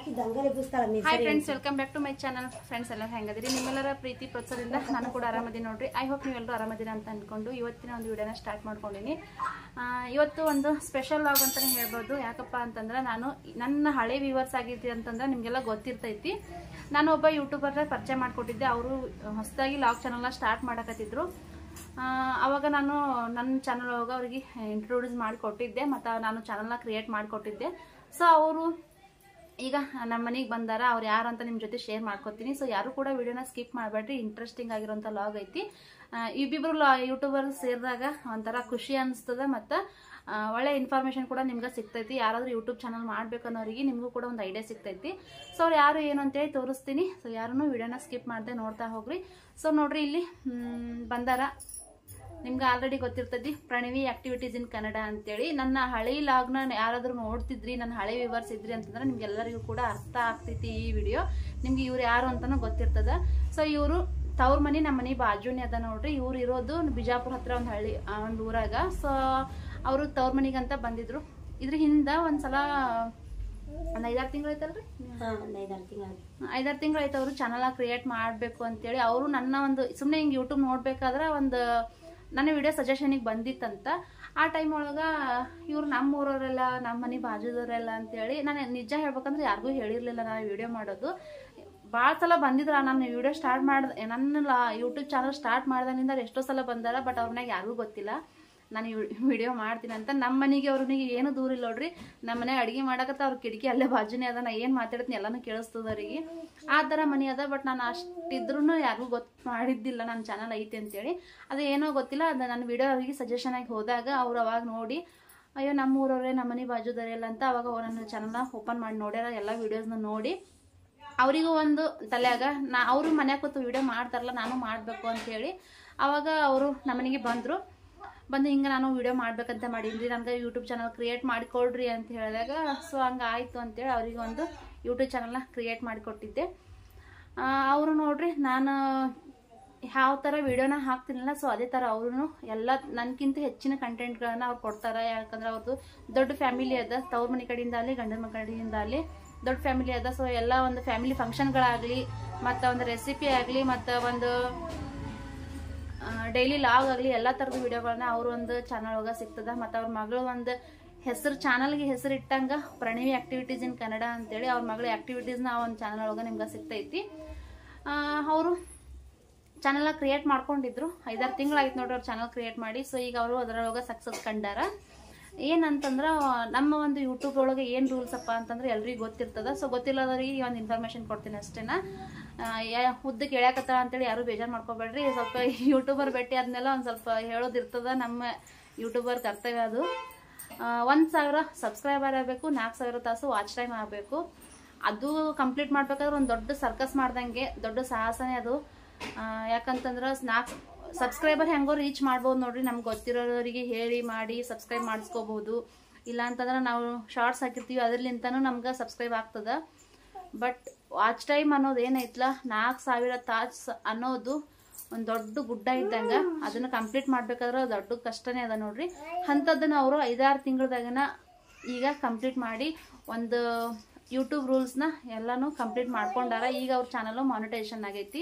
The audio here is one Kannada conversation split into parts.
ಹಾಕಿದ್ದು ಹಂಗಾರೆ ಬುಸ್ತಾಳ hi friends welcome back to my channel friends ಎಲ್ಲ ಹೆಂಗದಿರಿ ನಿಮ್ಮೆಲ್ಲರ ಪ್ರೀತಿ ಪ್ರೋತ್ಸಾಹದಿಂದ ನಾನು ಕೂಡ ಆರಾಮದಿ ನೋಡ್ರಿ ಐ ಹೋಪ್ ನೀವೆಲ್ಲರೂ ಆರಾಮದಿರ ಅಂತ ಅಂದ್ಕೊಂಡು ಇವತ್ತಿನ ಒಂದು ವಿಡಿಯೋನ ಸ್ಟಾರ್ಟ್ ಮಾಡ್ಕೊಂಡಿನಿ ಆ, ಇವತ್ತು ಒಂದು ಸ್ಪೆಷಲ್ ಲಾಗ್ ಅಂತಲೇ ಹೇಳ್ಬೋದು ಯಾಕಪ್ಪ ಅಂತಂದ್ರೆ ನಾನು ನನ್ನ ಹಳೆ ವ್ಯೂವರ್ಸ್ ಆಗಿರ್ತಿ ಅಂತಂದ್ರೆ ನಿಮಗೆಲ್ಲ ಗೊತ್ತಿರ್ತೈತಿ ನಾನು ಒಬ್ಬ ಯೂಟ್ಯೂಬರ್ನ ಪರಿಚಯ ಮಾಡಿಕೊಟ್ಟಿದ್ದೆ ಅವರು ಹೊಸದಾಗಿ ಲಾಗ್ ಚಾನಲ್ನ ಸ್ಟಾರ್ಟ್ ಮಾಡಕತ್ತಿದ್ರು ಆ, ಅವಾಗ ನಾನು ನನ್ನ ಚಾನಲ್ ಒಳಗೆ ಅವ್ರಿಗೆ ಇಂಟ್ರೊಡ್ಯೂಸ್ ಮಾಡಿಕೊಟ್ಟಿದ್ದೆ ಮತ್ತು ನಾನು ಚಾನಲ್ನ ಕ್ರಿಯೇಟ್ ಮಾಡಿಕೊಟ್ಟಿದ್ದೆ ಸೊ ಅವರು ಈಗ ನಮ್ಮ ಮನೆಗೆ ಬಂದಾರ ಅವ್ರು ಯಾರು ಅಂತ ನಿಮ್ಮ ಜೊತೆ ಶೇರ್ ಮಾಡ್ಕೊತೀನಿ ಸೊ ಯಾರು ಕೂಡ ವಿಡಿಯೋನ ಸ್ಕಿಪ್ ಮಾಡಬೇಡ್ರಿ ಇಂಟ್ರೆಸ್ಟಿಂಗ್ ಆಗಿರೋಂಥ ಲಾಗ್ ಐತಿ ಆ, ಇಬ್ಬಿಬ್ರು ಲಾ ಯೂಟ್ಯೂಬರ್ ಸೇರಿದಾಗ ಒಂಥರ ಖುಷಿ ಅನಿಸ್ತದ ಮತ್ತು ಒಳ್ಳೆ ಇನ್ಫಾರ್ಮೇಷನ್ ಕೂಡ ನಿಮ್ಗೆ ಸಿಗ್ತೈತಿ ಯಾರಾದರೂ ಯೂಟ್ಯೂಬ್ ಚಾನಲ್ ಮಾಡ್ಬೇಕು ಅನ್ನೋರಿಗೆ ನಿಮಗೂ ಕೂಡ ಒಂದು ಐಡಿಯಾ ಸಿಗ್ತೈತಿ ಸೊ ಅವ್ರು ಯಾರು ಏನು ಅಂತೇಳಿ ತೋರಿಸ್ತೀನಿ ಸೊ ಯಾರೂ ವಿಡಿಯೋನ ಸ್ಕಿಪ್ ಮಾಡದೆ ನೋಡ್ತಾ ಹೋಗ್ರಿ ಸೊ ನೋಡ್ರಿ ಇಲ್ಲಿ ಮ್, ಬಂದಾರ ನಿಮ್ಗೆ ಆಲ್ರೆಡಿ ಗೊತ್ತಿರ್ತೈತಿ ಪ್ರಣವಿ ಆಕ್ಟಿವಿಟೀಸ್ ಇನ್ ಕನ್ನಡ ಅಂತೇಳಿ ನನ್ನ ಹಳೆ ಲಾಗ್ನ ಯಾರಾದ್ರೂ ನೋಡ್ತಿದ್ರಿ ನನ್ನ ಹಳೆ ವಿವರ್ಸ್ ಇದ್ರಿ ಅಂತಂದ್ರೆ ನಿಮ್ಗೆಲ್ಲರಿಗೂ ಕೂಡ ಅರ್ಥ ಆಗ್ತೈತಿ ಈ ವಿಡಿಯೋ ನಿಮ್ಗೆ ಇವ್ರು ಯಾರು ಅಂತಾನು ಗೊತ್ತಿರ್ತದ ಸೊ ಇವರು ತವ್ರ ಮನೆ ನಮ್ಮ ಮನೆ ಬಾಜುನೇ ಅದ ನೋಡ್ರಿ ಇವ್ರು ಇರೋದು ಬಿಜಾಪುರ ಹತ್ರ ಒಂದು ಹಳ್ಳಿ ಒಂದು ಊರಾಗ ಸೊ ಅವರು ತವ್ರ ಮನೆಗಂತ ಬಂದಿದ್ರು ಇದ್ರ ಹಿಂದ ಒಂದ್ಸಲ ಒಂದು ಐದಾರು ತಿಂಗಳು ಐತಲ್ರಿ ಹಾ ಒಂದ್ ಐದಾರು ತಿಂಗಳು ಐದಾರು ತಿಂಗಳು ಆಯ್ತು ಅವರು ಚಾನಲ್ ಕ್ರಿಯೇಟ್ ಮಾಡಬೇಕು ಅಂತೇಳಿ ಅವರು ನನ್ನ ಒಂದು ಸುಮ್ಮನೆ ಹಿಂಗೆ ಯೂಟ್ಯೂಬ್ ನೋಡ್ಬೇಕಾದ್ರೆ ಒಂದು ನನ್ನ ವಿಡಿಯೋ ಸಜೆಷನಿಗೆ ಬಂದಿತ್ತಂತ ಆ ಟೈಮ್ ಒಳಗೆ ಇವ್ರು ನಮ್ಮ ಊರವರೆಲ್ಲ ನಮ್ಮ ಮನೆ ಬಾಜುದವರೆಲ್ಲ ಅಂತೇಳಿ ನಾನು ನಿಜ ಹೇಳ್ಬೇಕಂದ್ರೆ ಯಾರಿಗೂ ಹೇಳಿರ್ಲಿಲ್ಲ ನಾನು ವಿಡಿಯೋ ಮಾಡೋದು ಭಾಳ ಸಲ ಬಂದಿದ್ರ ನಾನು ವಿಡಿಯೋ ಸ್ಟಾರ್ಟ್ ಮಾಡ್ದ ನನ್ನ ಯೂಟ್ಯೂಬ್ ಚಾನಲ್ ಸ್ಟಾರ್ಟ್ ಮಾಡ್ದಾಗಿಂದ ಎಷ್ಟೋ ಸಲ ಬಂದಾರ ಬಟ್ ಅವ್ರನ್ನಾಗ ಯಾರಿಗೂ ಗೊತ್ತಿಲ್ಲ ನಾನು ವಿಡಿಯೋ ಮಾಡ್ತೀನಿ ಅಂತ ನಮ್ಮ ಮನೆಗೆ ಅವ್ರಿಗೆ ಏನು ದೂರ ಇಲ್ಲ ನೋಡ್ರಿ ನಮ್ಮ ಮನೆ ಅಡಿಗೆ ಮಾಡಕತ್ತ ಅವ್ರ ಕಿಟಕಿ ಅಲ್ಲೇ ಬಾಜುನೇ ಅದ ನಾ ಏನು ಮಾತಾಡ್ತೀನಿ ಎಲ್ಲಾನು ಕೇಳಿಸ್ತದ ಅವ್ರಿಗೆ ಆ ಥರ ಮನೆ ಅದ ಬಟ್ ನಾನು ಅಷ್ಟಿದ್ರೂ ಯಾರಿಗೂ ಗೊತ್ತು ಮಾಡಿದ್ದಿಲ್ಲ ನನ್ನ ಚಾನಲ್ ಐತೆ ಅಂತೇಳಿ ಅದು ಏನೋ ಗೊತ್ತಿಲ್ಲ ಅದು ನನ್ನ ವಿಡಿಯೋ ಅವ್ರಿಗೆ ಸಜೆಷನ್ ಆಗಿ ಹೋದಾಗ ಅವ್ರು ಅವಾಗ ನೋಡಿ ಅಯ್ಯೋ ನಮ್ಮ ಊರವ್ರೆ ನಮ್ಮ ಮನೆ ಬಾಜುದರೆಲ್ಲ ಅಂತ ಅವಾಗ ಅವ್ರು ನನ್ನ ಚಾನಲ್ನ ಓಪನ್ ಮಾಡಿ ನೋಡ್ಯಾರ ಎಲ್ಲ ವೀಡಿಯೋಸ್ನ ನೋಡಿ ಅವರಿಗೂ ಒಂದು ತಲೆಯಾಗ ನಾ ಅವರು ಮನ್ಯಾಗ ಕೂತು ವಿಡಿಯೋ ಮಾಡ್ತಾರಲ್ಲ ನಾನು ಮಾಡಬೇಕು ಅಂತೇಳಿ ಅವಾಗ ಅವರು ನಮ್ಮನೆಗೆ ಬಂದರು ಬಂದು ಹಿಂಗೆ ನಾನು ವಿಡಿಯೋ ಮಾಡ್ಬೇಕಂತ ಮಾಡೀನಿ ನನಗೆ ಯೂಟ್ಯೂಬ್ ಚಾನಲ್ ಕ್ರಿಯೇಟ್ ಮಾಡಿಕೊಡ್ರಿ ಅಂತ ಹೇಳಿದಾಗ ಸೊ ಹಂಗೆ ಆಯಿತು ಅಂತೇಳಿ ಅವರಿಗೆ ಒಂದು ಯೂಟ್ಯೂಬ್ ಚಾನಲ್ನ ಕ್ರಿಯೇಟ್ ಮಾಡಿಕೊಟ್ಟಿದ್ದೆ ಅವರು ನೋಡ್ರಿ ನಾನು ಯಾವ ಥರ ವಿಡಿಯೋನ ಹಾಕ್ತೀನಲ್ಲ ಸೊ ಅದೇ ಥರ ಅವರು ಎಲ್ಲ ನನಗಿಂತ ಹೆಚ್ಚಿನ ಕಂಟೆಂಟ್ಗಳನ್ನ ಅವ್ರು ಕೊಡ್ತಾರೆ ಯಾಕಂದ್ರೆ ಅವ್ರದ್ದು ದೊಡ್ಡ ಫ್ಯಾಮಿಲಿ ಅದ ತವ್ರ ಮನೆ ಕಡೆಯಿಂದ ಆಗಲಿ ಗಂಡನ ಮನೆ ಕಡೆಯಿಂದ ಆಗಲಿ ದೊಡ್ಡ ಫ್ಯಾಮಿಲಿ ಅದ ಸೊ ಎಲ್ಲ ಒಂದು ಫ್ಯಾಮಿಲಿ ಫಂಕ್ಷನ್ಗಳಾಗಲಿ ಮತ್ತು ಒಂದು ರೆಸಿಪಿ ಆಗಲಿ ಮತ್ತು ಒಂದು ಡೈಲಿ ಲಾಗ್ ಆಗಲಿ ಎಲ್ಲ ಥರದ ವಿಡಿಯೋಗಳನ್ನ ಅವ್ರ ಒಂದು ಚಾನಲ್ ಒಳಗೆ ಸಿಗ್ತದ ಮತ್ತು ಅವ್ರ ಮಗಳು ಒಂದು ಹೆಸರು ಚಾನಲ್ಗೆ ಹೆಸರು ಇಟ್ಟಂಗ ಪ್ರಣವಿ ಆಕ್ಟಿವಿಟೀಸ್ ಇನ್ ಕನ್ನಡ ಅಂತೇಳಿ ಅವ್ರ ಮಗಳ ಆಕ್ಟಿವಿಟೀಸ್ನ ಆ ಒಂದು ಚಾನಲ್ ಒಳಗೆ ನಿಮ್ಗೆ ಸಿಗ್ತೈತಿ ಅವರು ಚಾನಲ್ನ ಕ್ರಿಯೇಟ್ ಮಾಡ್ಕೊಂಡಿದ್ರು ಐದಾರು ತಿಂಗಳಾಯ್ತು ನೋಡ್ರಿ ಅವ್ರು ಚಾನಲ್ ಕ್ರಿಯೇಟ್ ಮಾಡಿ ಸೊ ಈಗ ಅವರು ಅದರೊಳಗೆ ಸಕ್ಸಸ್ ಕಂಡಾರ ಏನಂತಂದ್ರೆ ನಮ್ಮ ಒಂದು ಯೂಟ್ಯೂಬ್ ಒಳಗೆ ಏನು ರೂಲ್ಸ್ ಅಪ್ಪ ಅಂತಂದ್ರೆ ಎಲ್ರಿಗೂ ಗೊತ್ತಿರ್ತದ ಸೊ ಗೊತ್ತಿಲ್ಲದವ್ರಿಗೆ ಈ ಒಂದು ಇನ್ಫಾರ್ಮೇಶನ್ ಕೊಡ್ತೀನಿ ಅಷ್ಟೇನ ಉದ್ದಕ್ಕೆ ಹೇಳಕತ್ತ ಅಂತೇಳಿ ಯಾರು ಬೇಜಾರು ಮಾಡ್ಕೋಬೇಡ್ರಿ ಸ್ವಲ್ಪ ಯೂಟ್ಯೂಬರ್ ಭೇಟಿ ಆದ್ಮೇಲೆ ಒಂದು ಸ್ವಲ್ಪ ಹೇಳೋದಿರ್ತದ ನಮ್ಮ ಯೂಟ್ಯೂಬರ್ ಕರ್ತವ್ಯ ಅದು ಒಂದು ಸಾವಿರ ಸಬ್ಸ್ಕ್ರೈಬರ್ ಆಗಬೇಕು ನಾಲ್ಕು ಸಾವಿರ ತಾಸು ವಾಚ್ ಟೈಮ್ ಆಗಬೇಕು ಅದು ಕಂಪ್ಲೀಟ್ ಮಾಡ್ಬೇಕಾದ್ರೆ ಒಂದು ದೊಡ್ಡ ಸರ್ಕಸ್ ಮಾಡ್ದಂಗೆ ದೊಡ್ಡ ಸಾಹಸನೇ ಅದು ಆ, ಯಾಕಂತಂದ್ರೆ ನಾಲ್ಕು ಸಬ್ಸ್ಕ್ರೈಬರ್ ಹೆಂಗೋ ರೀಚ್ ಮಾಡ್ಬೋದು ನೋಡ್ರಿ ನಮ್ಗೆ ಗೊತ್ತಿರೋರಿಗೆ ಹೇಳಿ ಮಾಡಿ ಸಬ್ಸ್ಕ್ರೈಬ್ ಮಾಡಿಸ್ಕೋಬಹುದು ಇಲ್ಲ ಅಂತಂದ್ರೆ ನಾವು ಶಾರ್ಟ್ಸ್ ಹಾಕಿರ್ತೀವಿ ಅದ್ರಲಿಂತನೂ ನಮ್ಗೆ ಸಬ್ಸ್ಕ್ರೈಬ್ ಆಗ್ತದ ಬಟ್ ವಾಚ್ ಟೈಮ್ ಅನ್ನೋದು ಏನೈತ್ಲ ನಾಲ್ಕು ಸಾವಿರ ತಾಸ್ ಅನ್ನೋದು ಒಂದು ದೊಡ್ಡ ಗುಡ್ಡ ಇದ್ದಂಗ ಅದನ್ನ ಕಂಪ್ಲೀಟ್ ಮಾಡ್ಬೇಕಾದ್ರೆ ದೊಡ್ಡ ಕಷ್ಟನೇ ಅದ ನೋಡ್ರಿ ಅಂಥದ್ದನ್ನ ಅವರು ಐದಾರು ತಿಂಗಳದಾಗನ ಈಗ ಕಂಪ್ಲೀಟ್ ಮಾಡಿ ಒಂದು ಯೂಟ್ಯೂಬ್ ರೂಲ್ಸ್ನ ಎಲ್ಲಾನು ಕಂಪ್ಲೀಟ್ ಮಾಡ್ಕೊಂಡಾರ ಈಗ ಅವ್ರ ಚಾನಲ್ ಮಾನಿಟೈಸೇಷನ್ ಆಗೈತಿ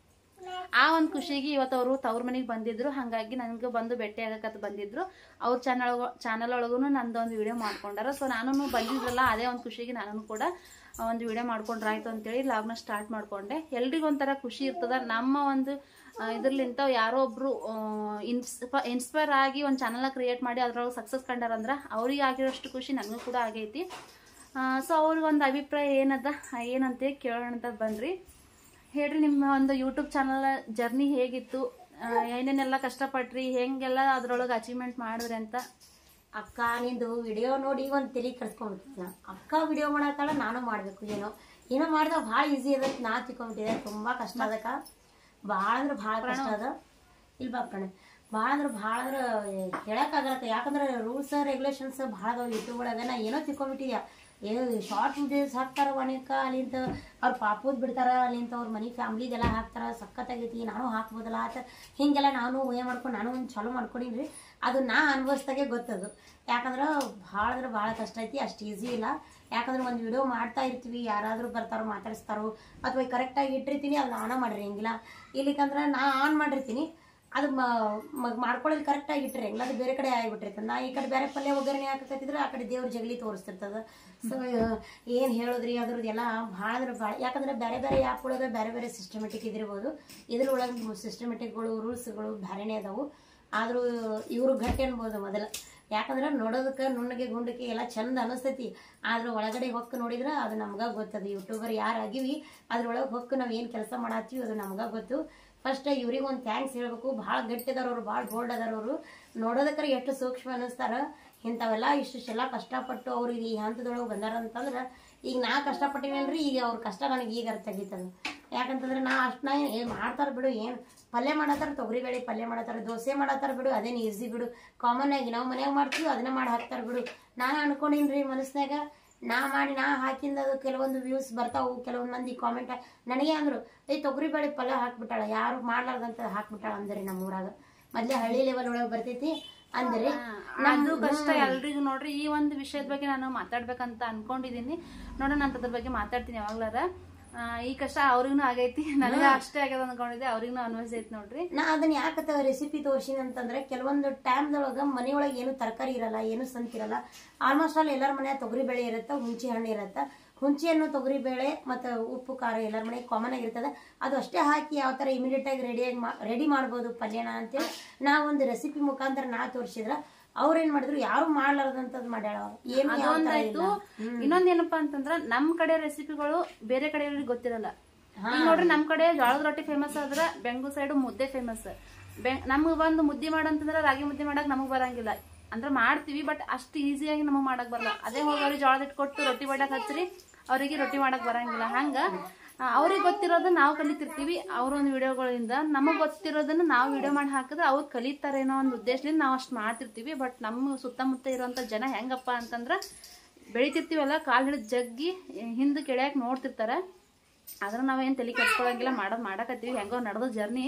ಆ ಒಂದು ಖುಷಿಗೆ ಇವತ್ತು ಅವರು ತವ್ರ ಮನೆಗೆ ಬಂದಿದ್ರು ಹಾಗಾಗಿ ನನಗೆ ಬಂದು ಭೇಟಿ ಆಗಕತ್ ಬಂದಿದ್ರು ಅವ್ರ ಚಾನಲ್ ಚಾನಲ್ ಒಳಗೂ ನಂದು ಒಂದು ವಿಡಿಯೋ ಮಾಡ್ಕೊಂಡಾರ ಸೊ ನಾನು ಬಂದಿದ್ರಲ್ಲ ಅದೇ ಒಂದು ಖುಷಿಗೆ ನಾನು ಕೂಡ ಒಂದು ವಿಡಿಯೋ ಮಾಡ್ಕೊಂಡ್ರಾಯ್ತು ಅಂತೇಳಿ ಲಾಗ್ನ ಸ್ಟಾರ್ಟ್ ಮಾಡ್ಕೊಂಡೆ ಎಲ್ರಿಗೂ ಒಂಥರ ಖುಷಿ ಇರ್ತದ ನಮ್ಮ ಒಂದು ಆ, ಇದ್ರಲಿಂತ ಯಾರೋ ಒಬ್ರು ಇನ್ಸ್ಪ ಇನ್ಸ್ಪೈರ್ ಆಗಿ ಒಂದು ಚಾನಲ್ನ ಕ್ರಿಯೇಟ್ ಮಾಡಿ ಅದ್ರೊಳಗೆ ಸಕ್ಸಸ್ ಕಂಡಾರಂದ್ರೆ ಅವ್ರಿಗೆ ಆಗಿರೋಷ್ಟು ಖುಷಿ ನನಗೂ ಕೂಡ ಆಗೈತಿ ಸೊ ಅವ್ರಿಗೆ ಒಂದು ಅಭಿಪ್ರಾಯ ಏನದ ಏನಂತ ಕೇಳೋಣ ಅಂತ ಬಂದ್ರಿ ಹೇಳ್ರಿ ನಿಮ್ಮ ಒಂದು ಯೂಟ್ಯೂಬ್ ಚಾನಲ್ ಜರ್ನಿ ಹೇಗಿತ್ತು ಆ, ಏನೇನೆಲ್ಲ ಕಷ್ಟಪಟ್ರಿ ಹೆಂಗೆಲ್ಲ ಅದ್ರೊಳಗೆ ಅಚೀವ್ಮೆಂಟ್ ಮಾಡಿದ್ರಿ ಅಂತ ಅಕ್ಕ ನಿಂದು ವಿಡಿಯೋ ನೋಡಿ ಒಂದ್ ತಲೆ ಕಳ್ಸ್ಕೊಂಡ್ಬಿಟ್ಟಿದ್ನ ಅಕ್ಕ ವಿಡಿಯೋ ಮಾಡತ್ತಾಳ ನಾನು ಮಾಡ್ಬೇಕು ಏನೋ ಏನೋ ಮಾಡಿದಾಗ ಭಾಳ ಈಸಿ ಅದ ನಾ ತಿಳ್ಕೊಂಡ್ಬಿಟ್ಟಿದೆ ತುಂಬಾ ಕಷ್ಟ ಅದಕ್ಕ ಭಾಳ ಅಂದ್ರೆ ಭಾಳ ಕಷ್ಟ ಅದ ಇಲ್ ಬಾ ಕಣೆ ಭಾಳ ಅಂದ್ರೆ ಭಾಳ ಅಂದ್ರೆ ಹೇಳಕ್ಕಾಗತ್ತ ಯಾಕಂದ್ರೆ ರೂಲ್ಸ್ ರೆಗ್ಯುಲೇಷನ್ಸ್ ಭಾಳ ಅದಾವ ಯೂಟ್ಯೂಬ್ ಒಳಗ ನಾ ಏನೋ ತಿಳ್ಕೊಂಡ್ಬಿಟ್ಟಿದ್ಯಾ ಏನೋ ಶಾರ್ಟ್ ವಿಡಿಯೋಸ್ ಹಾಕ್ತಾರ ಒಣಕ ಅಲ್ಲಿಂದ ಅವ್ರ ಪಾಪುದ್ ಬಿಡ್ತಾರ ಅಲ್ಲಿಂದ ಅವ್ರ ಮನೆ ಫ್ಯಾಮ್ಲಿದೆಲ್ಲ ಹಾಕ್ತಾರ ಸಖತ್ತಾಗೈತಿ ನಾನು ಹಾಕ್ಬೋದಲ್ಲ ಆತ ಹಿಂಗೆಲ್ಲ ನಾನು ಊಹೆ ಮಾಡ್ಕೊಂಡು ನಾನು ಒಂದು ಚಾಲೂ ಮಾಡ್ಕೊಂಡಿನ್ರಿ ಅದು ನಾ ಅನುಭವಿಸ್ದಾಗೆ ಗೊತ್ತದು ಯಾಕಂದ್ರೆ ಭಾಳ ಅಂದ್ರೆ ಭಾಳ ಕಷ್ಟ ಐತಿ ಅಷ್ಟು ಈಸಿ ಇಲ್ಲ ಯಾಕಂದ್ರೆ ಒಂದು ವಿಡಿಯೋ ಮಾಡ್ತಾ ಇರ್ತೀವಿ ಯಾರಾದರೂ ಬರ್ತಾರೋ ಮಾತಾಡಿಸ್ತಾರೋ ಅಥವಾ ಕರೆಕ್ಟಾಗಿ ಇಟ್ಟಿರ್ತೀನಿ ಅದನ್ನ ಆನ ಮಾಡಿರಂಗಿಲ್ಲ ಇಲ್ಲಿಕಂದ್ರೆ ನಾ ಆನ್ ಮಾಡಿರ್ತೀನಿ ಅದು ಮಾಡ್ಕೊಳ್ಳೋದು ಕರೆಕ್ಟಾಗಿ ಇಟ್ಟಿರಂಗಿಲ್ಲ ಅದು ಬೇರೆ ಕಡೆ ಆಗಿಬಿಟ್ಟಿರ್ತದೆ ನಾ ಈ ಕಡೆ ಬೇರೆ ಪಲ್ಯ ಒಗ್ಗರಣೆ ಹಾಕಕತ್ತಿದ್ರೆ ಆ ಕಡೆ ದೇವ್ರ ಜಗಲಿ ತೋರಿಸ್ತಿರ್ತದ ಸೊ ಏನು ಹೇಳೋದ್ರಿ ಅದ್ರದ್ದೆಲ್ಲ ಭಾಳ ಅಂದ್ರೆ ಭಾಳ ಯಾಕಂದ್ರೆ ಬೇರೆ ಬೇರೆ ಆ್ಯಪ್ ಒಳಗೆ ಬೇರೆ ಬೇರೆ ಸಿಸ್ಟಮೆಟಿಕ್ ಇದಿರ್ಬೋದು ಇದ್ರೊಳಗೆ ಸಿಸ್ಟಮೆಟಿಕ್ಗಳು ರೂಲ್ಸ್ಗಳು ಬೇರೆನೇ ಅದಾವು ಆದರೂ ಇವರು ಗಟ್ಟಿ ಅನ್ಬೋದು ಮೊದಲ ಯಾಕಂದ್ರೆ ನೋಡೋದಕ್ಕೆ ನುಣ್ಣಗೆ ಗುಂಡಕ್ಕೆ ಎಲ್ಲ ಚಂದ ಅನಿಸ್ತೈತಿ ಆದ್ರೆ ಒಳಗಡೆ ಹೊಕ್ಕ ನೋಡಿದ್ರೆ ಅದು ನಮ್ಗೆ ಗೊತ್ತದು ಯೂಟ್ಯೂಬರ್ ಯಾರಾಗಿವಿ ಅದ್ರೊಳಗೆ ಹೊಕ್ಕ ನಾವು ಏನು ಕೆಲಸ ಮಾಡತ್ತೀವಿ ಅದು ನಮ್ಗೆ ಗೊತ್ತು ಫಸ್ಟ್ ಇವ್ರಿಗೆ ಒಂದು ಥ್ಯಾಂಕ್ಸ್ ಹೇಳ್ಬೇಕು ಭಾಳ ಗಟ್ಟಿದಾರ ಅವರು ಭಾಳ ಬೋಲ್ಡ್ ಅದಾರ ಅವರು ನೋಡೋದಕ್ರೆ ಎಷ್ಟು ಸೂಕ್ಷ್ಮ ಅನ್ನಿಸ್ತಾರ ಇಂಥವೆಲ್ಲ ಇಷ್ಟೆಲ್ಲ ಕಷ್ಟಪಟ್ಟು ಅವ್ರಿಗೆ ಈ ಹಂತದೊಳಗೆ ಬಂದಾರ ಅಂತಂದ್ರೆ ಈಗ ನಾ ಕಷ್ಟಪಟ್ಟಿನಲ್ರಿ ಈಗ ಅವ್ರ ಕಷ್ಟ ನನಗೆ ಈಗ ಅರ್ಥ ಆಗೈತದು ಯಾಕಂತಂದ್ರೆ ನಾ ಅಷ್ಟು ನಾ ಏನು ಮಾಡ್ತಾರ ಬಿಡು ಏನು ಪಲ್ಯ ಮಾಡತ್ತಾರ ತೊಗರಿಬೇಳೆ ಪಲ್ಯ ಮಾಡತ್ತಾರ ದೋಸೆ ಮಾಡತ್ತಾರ ಬಿಡು ಅದೇನು ಈಸಿ ಬಿಡು ಕಾಮನ್ ಆಗಿ ನಾವು ಮನ್ಯಾಗ ಮಾಡ್ತೀವಿ ಅದನ್ನ ಮಾಡಿ ಹಾಕ್ತಾರ ಬಿಡು ನಾನು ಅನ್ಕೊಂಡಿನ್ರಿ ಮನಸ್ನಾಗ ನಾ ಮಾಡಿ ನಾ ಹಾಕಿಂದ ಅದು ಕೆಲವೊಂದು ವ್ಯೂಸ್ ಬರ್ತಾವು ಕೆಲವೊಂದು ಮಂದಿ ಕಾಮೆಂಟ್ ನನಗೆ ಅಂದ್ರು ಏ ತೊಗರಿಬೇಳೆ ಪಲ್ಯ ಹಾಕ್ಬಿಟ್ಟಾಳ ಯಾರು ಮಾಡ್ಲಾರ್ದಂತ ಹಾಕ್ಬಿಟ್ಟಾಳ ಅಂದ್ರಿ ನಮ್ಮ ಊರಾಗ ಮೊದ್ಲೇ ಹಳ್ಳಿ ಲೆವೆಲ್ ಒಳಗೆ ಬರ್ತೈತಿ ಅಂದ್ರೆ ಅದು ಕಷ್ಟ ಎಲ್ರಿಗೂ ನೋಡ್ರಿ ಈ ಒಂದು ವಿಷಯದ ಬಗ್ಗೆ ನಾನು ಮಾತಾಡ್ಬೇಕಂತ ಅನ್ಕೊಂಡಿದೀನಿ ನೋಡೋಣ ನಾನು ಅದ್ರ ಬಗ್ಗೆ ಮಾತಾಡ್ತೀನಿ ಯಾವಾಗ್ಲಾರ ಆ, ಈ ಕಷ್ಟ ಅವ್ರಿಗೂ ಆಗೈತಿ ನನಗೆ ಅಷ್ಟೇ ಆಗ್ಯದ ಅನ್ಕೊಂಡಿದ್ದೆ ಅವ್ರಿಗೂ ಅನ್ವಯಿಸೈತಿ ನೋಡ್ರಿ ನಾ ಅದನ್ನ ಯಾಕತ್ತ ರೆಸಿಪಿ ತೋರ್ಸಿನಿ ಅಂತಂದ್ರೆ ಕೆಲವೊಂದು ಟೈಮ್ದೊಳಗ ಮನೆಯೊಳಗೆ ಏನು ತರಕಾರಿ ಇರಲ್ಲ ಏನು ಸಂತಿರಲ್ಲ ಆಲ್ಮೋಸ್ಟ್ ಆಲ್ ಎಲ್ಲರ ಮನೆ ತೊಗರಿ ಬೇಳೆ ಇರುತ್ತೆ ಹುಂಚಿ ಹಣ್ಣು ಇರುತ್ತೆ ಹುಂಚಿ ಹಣ್ಣು ತೊಗರಿ ಬೇಳೆ ಮತ್ತು ಉಪ್ಪು ಖಾರ ಎಲ್ಲರ ಮನೆಗೆ ಕಾಮನ್ ಆಗಿರ್ತದೆ ಅದು ಅಷ್ಟೇ ಹಾಕಿ ಯಾವ ಥರ ಇಮಿಡಿಯೇಟ್ ಆಗಿ ರೆಡಿಯಾಗಿ ಮಾ ರೆಡಿ ಮಾಡ್ಬೋದು ಪಲ್ಯನ ಅಂತೇಳಿ ನಾ ಒಂದು ರೆಸಿಪಿ ಮುಖಾಂತರ ನಾ ತೋರಿಸಿದ್ರ ಅವ್ರೇನ್ ಮಾಡಿದ್ರು ಯಾರು ಮಾಡ್ಲಾರ್ದಂಥದ್ದು ಮಾಡ್ಯಾಳ ಅವ್ರು. ಏನು ಯಾವ ಥರ ಅದೊಂದಾಯ್ತು ಇಲ್ಲ. ಇನ್ನೊಂದ್ ಏನಪ್ಪಾ ಅಂತಂದ್ರ ನಮ್ ಕಡೆ ರೆಸಿಪಿಗಳು ಬೇರೆ ಕಡೆಯವ್ರಿಗೆ ಗೊತ್ತಿರಲ್ಲ ಈಗ ನೋಡ್ರಿ ನಮ್ ಕಡೆ ಜೋಳದ ರೊಟ್ಟಿ ಫೇಮಸ್ ಆದ್ರ ಬೆಂಗಳೂರು ಸೈಡ್ ಮುದ್ದೆ ಫೇಮಸ್ ನಮ್ಗ್ ಬಂದು ಮುದ್ದೆ ಮಾಡಂತಂದ್ರ ರಾಗಿ ಮುದ್ದೆ ಮಾಡಕ್ ನಮಗ್ ಬರಂಗಿಲ್ಲ ಅಂದ್ರ ಮಾಡ್ತೀವಿ ಬಟ್ ಅಷ್ಟು ಈಸಿಯಾಗಿ ನಮಗ್ ಮಾಡಕ್ ಬರಲ್ಲ ಅದೇ ಹೋಗಿ ಅವ್ರಿಗೆ ಜೋಳದ ಹಿಟ್ಟು ಕೊಟ್ಟು ರೊಟ್ಟಿ ಮಾಡಕ್ ಹಚ್ಚ್ರಿ ಅವರಿಗೆ ರೊಟ್ಟಿ ಮಾಡಕ್ ಬರಂಗಿಲ್ಲ ಹಂಗ ಅವ್ರಿಗೆ ಗೊತ್ತಿರೋದನ್ನ ನಾವು ಕಲಿತಿರ್ತೀವಿ ಅವ್ರ ಒಂದು ವಿಡಿಯೋಗಳಿಂದ ನಮಗ್ ಗೊತ್ತಿರೋದನ್ನ ನಾವು ವಿಡಿಯೋ ಮಾಡಿ ಹಾಕಿದ್ರೆ ಅವ್ರು ಕಲಿತಾರೇನೋ ಒಂದು ಉದ್ದೇಶದಿಂದ ನಾವು ಅಷ್ಟು ಮಾಡ್ತಿರ್ತೀವಿ ಬಟ್ ನಮ್ಮ ಸುತ್ತಮುತ್ತ ಇರುವಂತ ಜನ ಹೆಂಗಪ್ಪ ಅಂತಂದ್ರ ಬೆಳಿತಿರ್ತೀವಲ್ಲ ಕಾಲ್ ಹಿಡಿದು ಜಗ್ಗಿ ಹಿಂದೆ ಕೆಳ್ಯಾಕ ನೋಡ್ತಿರ್ತಾರೆ ಆದ್ರೆ ನಾವೇನು ತಲೆ ಕೆಡ್ಸ್ಕೊಳಂಗಿಲ್ಲ ಮಾಡೋದು ಮಾಡಕತ್ತೀವಿ ಹೆಂಗೋ ನಡೆದ ಜರ್ನಿ